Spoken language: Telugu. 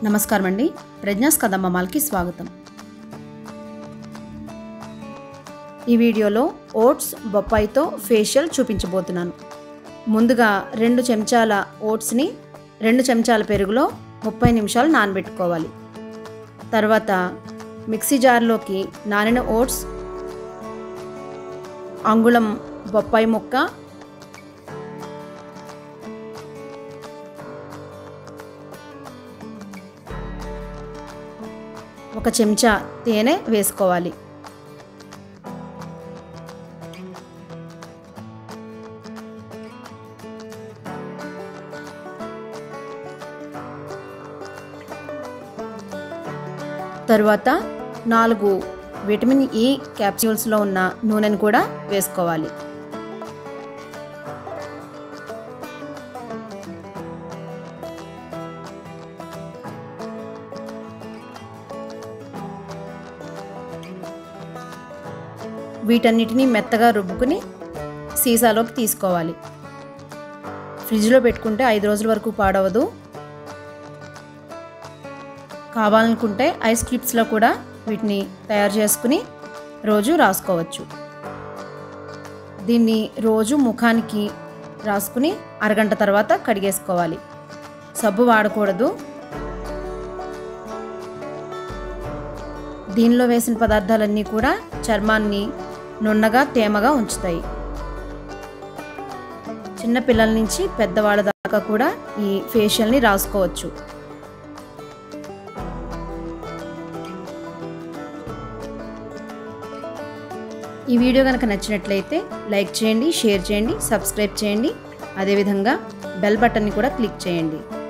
నమస్కారం అండి ప్రజ్ఞాస్ కదమ్మమాలకి స్వాగతం ఈ వీడియోలో ఓట్స్ బొప్పాయితో ఫేషియల్ చూపించబోతున్నాను ముందుగా రెండు చెంచాల ఓట్స్ని రెండు చెంచాల పెరుగులో ముప్పై నిమిషాలు నానబెట్టుకోవాలి తర్వాత మిక్సీ జార్లోకి నానిన ఓట్స్ అంగుళం బొప్పాయి ముక్క ఒక చెంచా తేనె వేసుకోవాలి తరువాత నాలుగు విటమిన్ ఈ క్యాప్సూల్స్లో ఉన్న నూనెను కూడా వేసుకోవాలి వీటన్నిటిని మెత్తగా రుబ్బుకుని సీసాలోకి తీసుకోవాలి ఫ్రిడ్జ్లో పెట్టుకుంటే ఐదు రోజుల వరకు పాడవదు కావాలనుకుంటే ఐస్ క్యూబ్స్లో కూడా వీటిని తయారు చేసుకుని రోజు రాసుకోవచ్చు దీన్ని రోజు ముఖానికి రాసుకుని అరగంట తర్వాత కడిగేసుకోవాలి సబ్బు వాడకూడదు దీనిలో వేసిన పదార్థాలన్నీ కూడా చర్మాన్ని నున్నగా తేమగా ఉంచుతాయి చిన్న పిల్లల నుంచి పెద్దవాళ్ళ దాకా కూడా ఈ ఫేషియల్ని రాసుకోవచ్చు ఈ వీడియో కనుక నచ్చినట్లయితే లైక్ చేయండి షేర్ చేయండి సబ్స్క్రైబ్ చేయండి అదేవిధంగా బెల్ బటన్ని కూడా క్లిక్ చేయండి